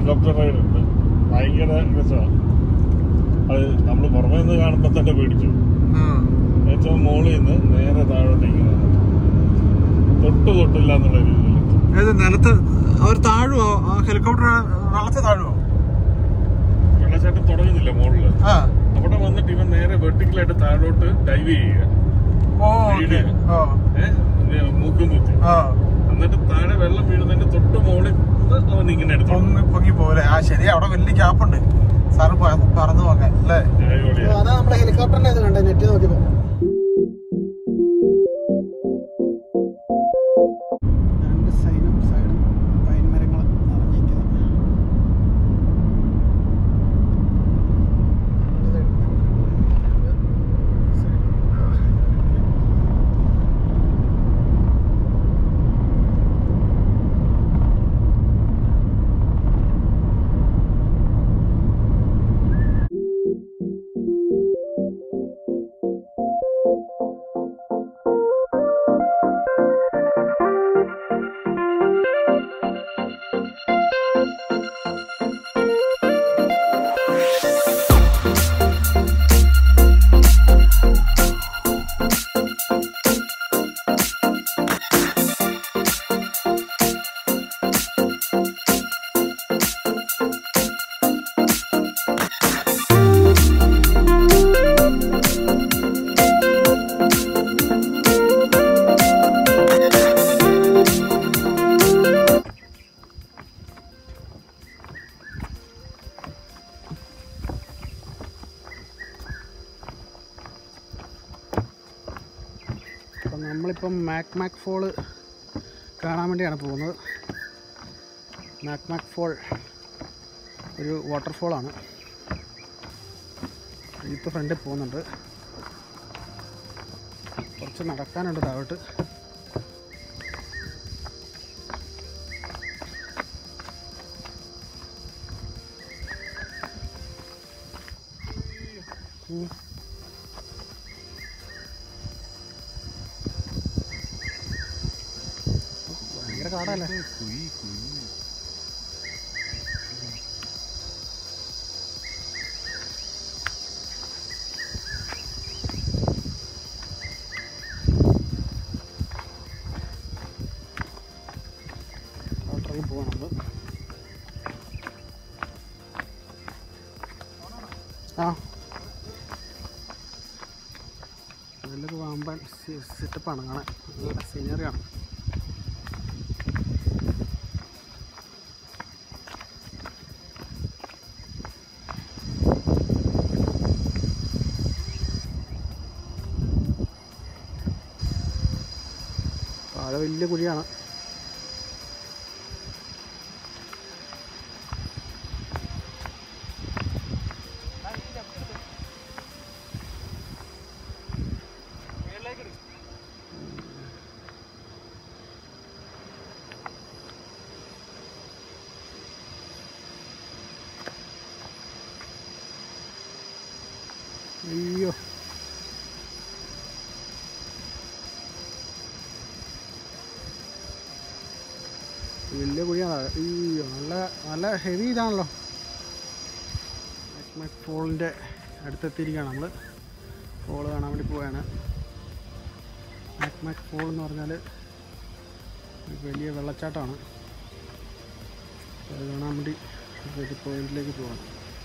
Helicopter ride ഉണ്ട് ഭയങ്കര രസമാണ് അത് നമ്മൾ പുറമേ നിന്ന് കാണുമ്പോൾ തന്നെ പേടിച്ചു ഏറ്റവും മുകളിൽ നിന്ന് നേരെ താഴോട്ട് ഇങ്ങനെ തൊട്ട് തൊട്ടില്ല എന്നുള്ള രീതിയിൽ ഏത് നിലത്ത് അവർ താഴുവോ ആ ഹെലികോപ്റ്റർ വെള്ളത്തിൽ താഴുവോ വെള്ളച്ചാട്ടം തുടങ്ങുന്നില്ല മുകളില് ആ അവിടെ വന്നിട്ട് ഇവൻ നേരെ വെർട്ടിക്കലായിട്ട് താഴോട്ട് ഡൈവ് ചെയ്യുക ഓ ഓക്കെ ഓ ഏഹ് മൂക്കും കുത്തി ആ എന്നിട്ട് താഴെ വെള്ളം വീഴുന്നതിന്റെ തൊട്ട് മുകളിൽ നിന്ന് അവൻ ഇങ്ങനെ എടുത്തു പൊങ്ങി പൊങ്ങി പോലെ ആ ശരി അവിടെ വലിയ ഗ്യാപ്പ് ഉണ്ട് സാറ് പ- പറന്നു പോകാൻ അല്ലേ അടിപൊളിയാ. അതാ നമ്മളെ ഹെലികോപ്റ്ററിന്റെ ഇത് കണ്ടേ നെറ്റ് നോക്കിയപ്പോ രണ്ട് സൈഡും സൈഡും പൈൻ മരങ്ങൾ നിറഞ്ഞിരിക്കുന്നത് അപ്പം നമ്മളിപ്പം മാക് മാക് ഫോള് കാണാൻ വേണ്ടിയാണ് പോകുന്നത് മാക് മാക് ഫോൾ ഒരു വാട്ടർഫോളാണ് ഇപ്പോൾ ഫ്രണ്ടിൽ പോകുന്നുണ്ട് കുറച്ച് നടക്കാനുണ്ട് താഴോട്ട് ഉം. ഭയങ്കര കാടല്ലേ ട്രെയിൻ പോവാണ് നമ്മള് ആ നല്ലൊരു വാമ്പാൻ സെറ്റപ്പാണ് കാണാൻ നല്ല സീനറിയാണ് താഴെ വലിയ കുഴിയാണ് അയ്യോ വലിയ കുഴിയാണ് അയ്യോ നല്ല നല്ല ഹെവി ഇതാണല്ലോ മക് ഫോളിൻ്റെ അടുത്തെത്തിയിരിക്കുകയാണ് നമ്മൾ ഫോള് കാണാൻ വേണ്ടി പോവുകയാണ് മക് മക് ഫോൾ എന്ന് പറഞ്ഞാൽ ഒരു വലിയ വെള്ളച്ചാട്ടമാണ് അത് കാണാൻ വേണ്ടി ഒരു പോയിന്റിലേക്ക് പോവാണ്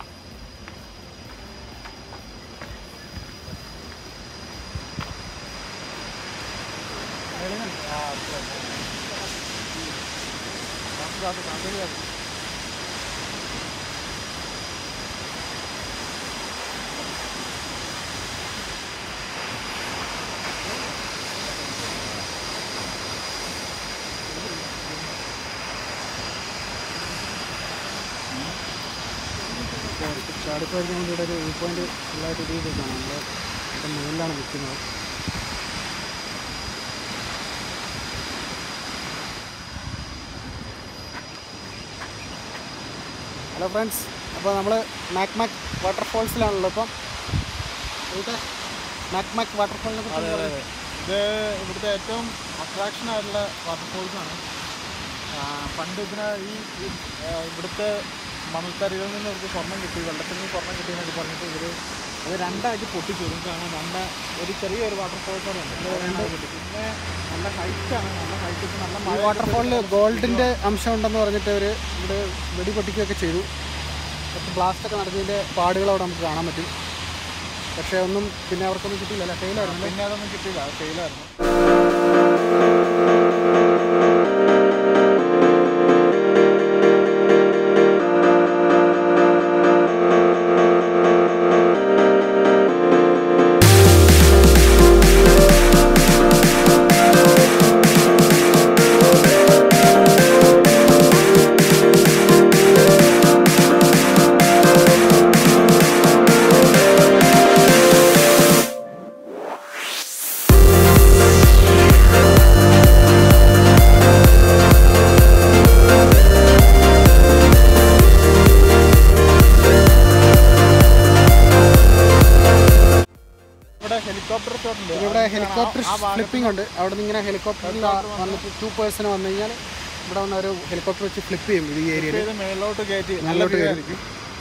ചാടിപ്പോയിരിക്കാൻ വേണ്ടി ഇവിടെ ഒരു വ്യൂ പോയിന്റ് ഫുള്ളായിട്ട് ഇത് ചെയ്തേക്കാണ് നമ്മൾ ഇവിടെ മുകളിലാണ് നിൽക്കുന്നത് ഹലോ ഫ്രണ്ട്സ് അപ്പോൾ നമ്മൾ മാക് മാക് വാട്ടർഫോൾസിലാണല്ലോ ഇപ്പം ഇവിടെ മാക് മാക് വാട്ടർഫോളിനെ അതെ അതെ കുറിച്ച് അതെ ഇത് ഇവിടുത്തെ ഏറ്റവും അട്രാക്ഷൻ ആയിട്ടുള്ള വാട്ടർഫോൾസ് ആണ് ആ, പണ്ട് ഇതിന് ഈ ഈ, ആ, ഇവിടുത്തെ മണൽത്തരികളിൽ നിന്ന് ഇവർക്ക് സ്വർണം കിട്ടി വെള്ളത്തിൽ നിന്ന് സ്വർണം കിട്ടി എന്നൊക്കെ പറഞ്ഞിട്ട് ഇവർ അത് രണ്ടായിട്ട് പൊട്ടിച്ചു നിങ്ങൾക്ക് കാണാൻ രണ്ട് ഒരു ചെറിയൊരു വാട്ടർഫോൾസ് ഉണ്ട് ഇത് രണ്ടായി പൊട്ടി പിന്നെ നല്ല ഹൈറ്റാണ് നല്ല ഹൈറ്റ് നല്ല ഈ മഴ വാട്ടർഫോളിൽ ഗോൾഡിൻ്റെ അംശം ഉണ്ടെന്ന് പറഞ്ഞിട്ട് അവർ ഇവിടെ വെടി പൊട്ടിക്കുകയൊക്കെ ചെയ്തു കുറച്ച് ബ്ലാസ്റ്റ് ഒക്കെ നടത്തിയതിൻ്റെ പാടുകൾ അവിടെ നമുക്ക് കാണാൻ പറ്റും പക്ഷേ ഒന്നും പിന്നെ അവർക്കൊന്നും കിട്ടിയില്ല ഫെയിലായിരുന്നു പിന്നെ അതൊന്നും കിട്ടിയില്ല അത് ഫെയിലായിരുന്നു ഇവിടെ ഹെലികോപ്റ്റർ ഷോട്ട് ഉണ്ട് ഇവിടെ ഹെലികോപ്റ്റർ ഫ്ലിപ്പിംഗ് ഉണ്ട് അവിടെ നിന്ന് ഇങ്ങനെ ഹെലികോപ്റ്ററിൽ വന്നിട്ട് ടു പേഴ്സൺ വന്നു കഴിഞ്ഞാൽ ഇവിടെ വന്ന ഒരു ഹെലികോപ്റ്റർ വെച്ച് ഫ്ലിപ്പ് ചെയ്യും ഈ ഏരിയയിൽ ഇത് മേലോട്ട് കയറ്റി നല്ല നല്ലോട്ട് view കയറി ആയിരിക്കും.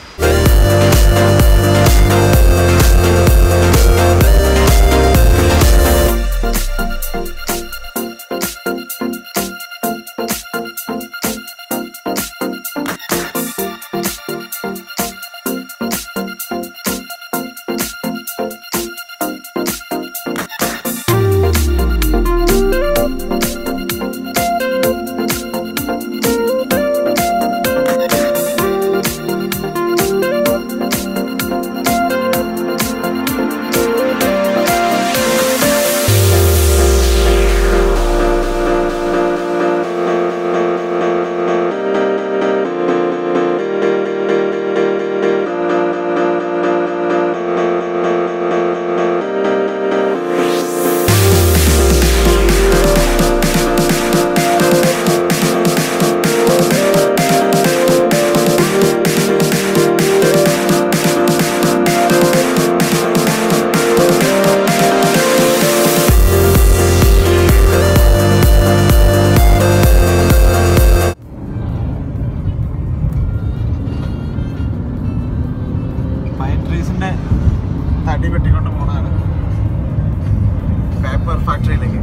പൈൻ ട്രീസിന്റെ തടി വെട്ടിക്കൊണ്ട് പോണാണ് പേപ്പർ ഫാക്ടറിയിലേക്ക്